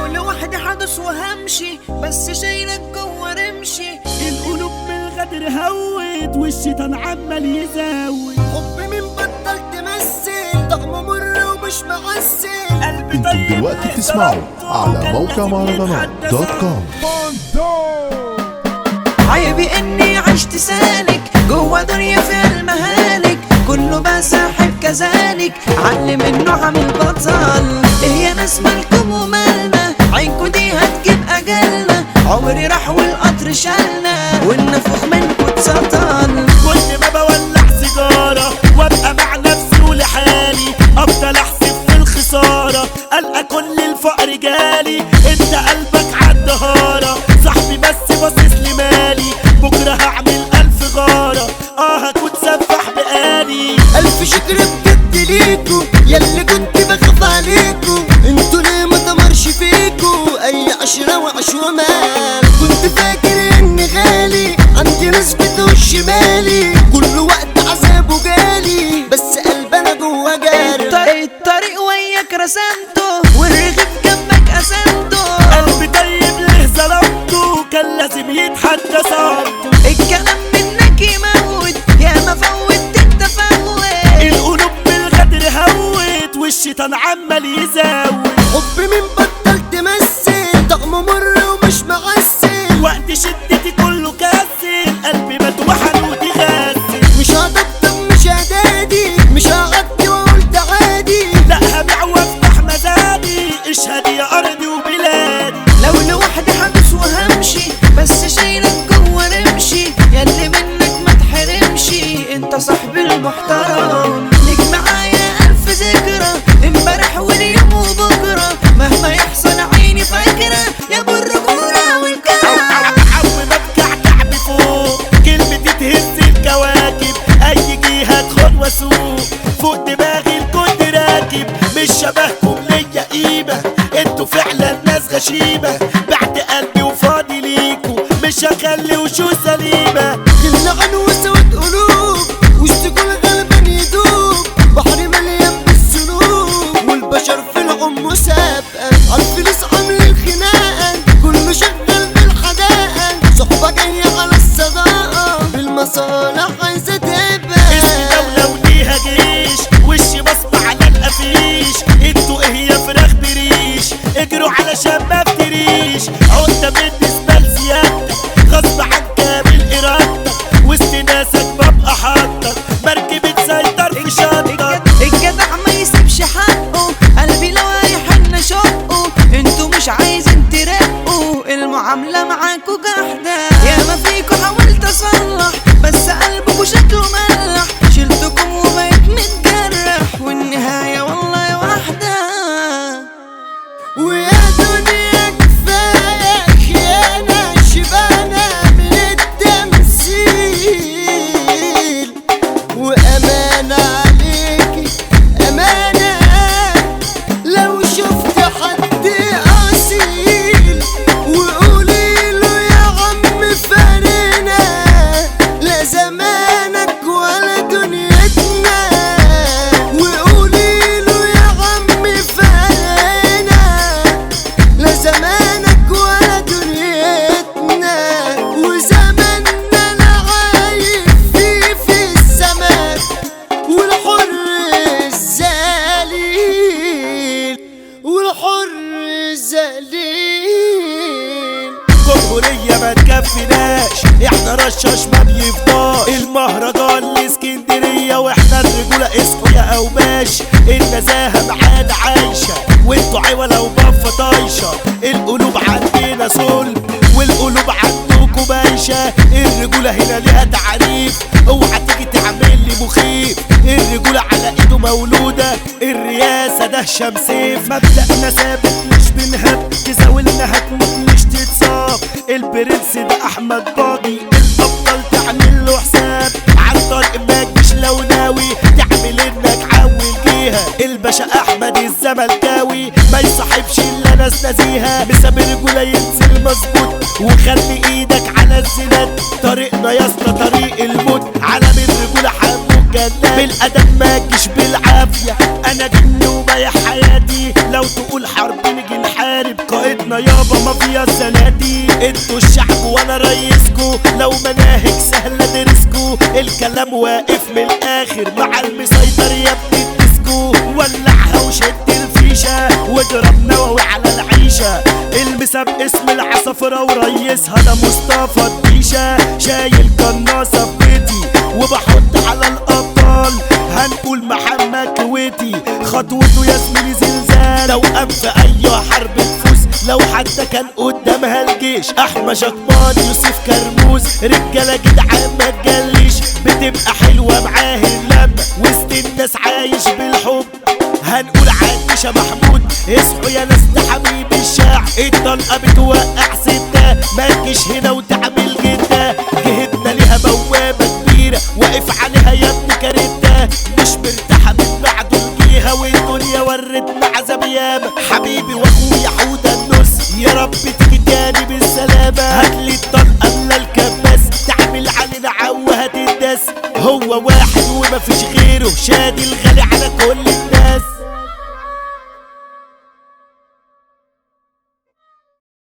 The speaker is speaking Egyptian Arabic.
لو لوحدي حدث وهمشي بس شايلك جوه رمشي القلوب من الغدر هوت والشيطان عمال يزاوي حب مين بطل تمثل طعمه مر ومش معسل قلبي انتم طيب دلوقتي ليه بتسمعوا ضربته؟ على كان موقع لازم مهرجانات يتحدى دوت صار. كوم عيبي اني عشت سالك جوه دنيا فيها المهالك كله بقى ساحب كذلك علم انه عامل بطل ايه يا ناس مالكم ومالنا عينكوا دي هتجيب اجلنا عمري راح والقطر شالنا والنفوخ منكوا اتسطل كل ما بولع سيجارة وابقى مع نفسي ولحالي افضل احسب في الخسارة القى كل الفقر جالي انت قلبك عالدهارة صاحبي بس باصص لي مالي بكرة هعمل الف غارة اه هكون سفاح بقالي ألف شكر بجد ليكو ياللي كنت بخاف عليكو انتوا ليه ما تمرش فيكو أي عشرة وعشومة كنت فاكر إني غالي عندي ناس بتوش مالي كل وقت عذابه جالي بس قلبنا جوا جاري الطريق الطريق وياك رسمته والرغيف جنبك قسمته قلبي طيب ليه ظلمته كان لازم يتحدى صارته الكلام منك يموت يا ما فوت انت فوت القلوب بالغدر هوت والشيطان عمال يزاوي حب مين بطل تمثل طعمه مر ومش معسل وقت شدتي كله كاسل قلبي مات وحنوتي غاسل مش هطبطب مش هدادي مش هغطي واقول تعادي لا هبيع وافتح مزادي اشهدي يا ارضي وبلادي لو لوحدي حدث وهمشي بس شايلك جوه رمشي ياللي منك ما تحرمش انت صاحبي المحترم ليك معايا الف ذكرى امبارح واليوم وبكره مهما يحصل عيني فاكره يا ابو الرجوله والكرم عم ببكع كعبي فوق كلمتي تهز الكواكب اي جهه ادخل واسوق فوق دماغي الكل راكب مش شبهكم ليا قيمه انتوا فعلا ناس غشيمه بعد قلبي وفاضي ليكوا مش هخلي وشوش سليمه اللعن وسوت قلوب وسط كل غلبان يدوب بحر مليان بالذنوب والبشر في العم سابقة عالفلوس عامل الخناقة كله شغال بالحداقة صحبة جاية على الصداقة بالمصالح عايزة تبقى اسمي دولة وليها جيش وشي بصمة على القفيش انتوا ايه يا فراخ بريش اجروا علشان ما افتريش عقدة بالنسبة لزيادتك غصب عن كامل ارادتك وسط ناسك ببقى حاطك مركب تسيطر في شنطك الجدع ما يسيبش حقه قلبي لو هيحن شقه انتوا مش عايزين ترقوا المعاملة معاكوا جحدة يا ما فيكوا حاولت اصلح بس قلبكوا شكله ملح شلتكم وبقيت متجرح والنهاية والله واحدة ويا دنيا كفاية خيانة شبانة من التمثيل وأمانة عليكي أمانة لو شفت حد أصيل وقولي له يا عم فارنا لا زمانك ولا دنيتنا وقولي له يا عم فارنا لا زمانك ولا دنيتنا وزماننا لا عايش فيه في الزمان والحر الذليل والحر الذليل جمهورية ما تكفيناش احنا رشاش ما بيفضاش المهرجان الاسكندرية واحنا الرجولة اصحوا يا قوماش النزاهة معانا عايشة وانتوا عوالة وبفة طايشة القلوب عندنا صلب والقلوب عندكم بايشة الرجولة هنا ليها تعريف اوعى تيجي تعمل لي مخيف الرجولة على ايده مولودة الرياسة ده شمسيف مبدأنا ثابت مش بنهب تزاولنا هتموت مش تتصاب البرنس ده احمد باقي الابطال تعمل له حساب عالطريق ما تجيش لو ناوي تعمل انك عول جيها الباشا احمد الزملكاوي ما يصاحبش الا ناس نزيهه بسبب رجوله ينزل مظبوط وخلي ايدك على الزناد طريقنا يا اسطى طريق الموت عالم الرجوله حبوك جنات بالادب ما تجيش بالعافيه انا جن وبايع حياتي لو تقول حرب نجي نحارب محارب قائدنا يابا مافيا الزنادي انتوا الشعب وانا رئيسكو لو مناهج سهلة درسكو الكلام واقف من الاخر مع المسيطر يا ابني الديسكو ولعها وشد الفيشة واضرب نووي على العيشة المسا باسم العصفرة وريسها ده مصطفى الديشة شايل قناصة في بيتي وبحط على الابطال هنقول محمد كويتي خطوته يا زميلي زلزال لو قام في اي حرب تفوز لو حتى كان قدامها الجيش احمد شطمان يوسف كرموز رجاله جدعان ما تجليش بتبقى حلوه معاه اللمه وسط الناس عايش بالحب هنقول عايشة محمود اصحوا يا ناس ده حبيب الشعب الطلقة بتوقع ستة ما تجيش هنا وتعمل جدة جهتنا ليها بوابة كبيرة واقف عليها يا ابني كارتة مش مرتاحة من بعده فيها والدنيا ورتنا عذاب ياما حبيبي واخويا حودة النص يا رب تيجي تاني بالسلامة هاتلي الطلقة من الكباس تعمل علينا عوة هتداس هو واحد ومفيش غيره شادي الغالي على كل الناس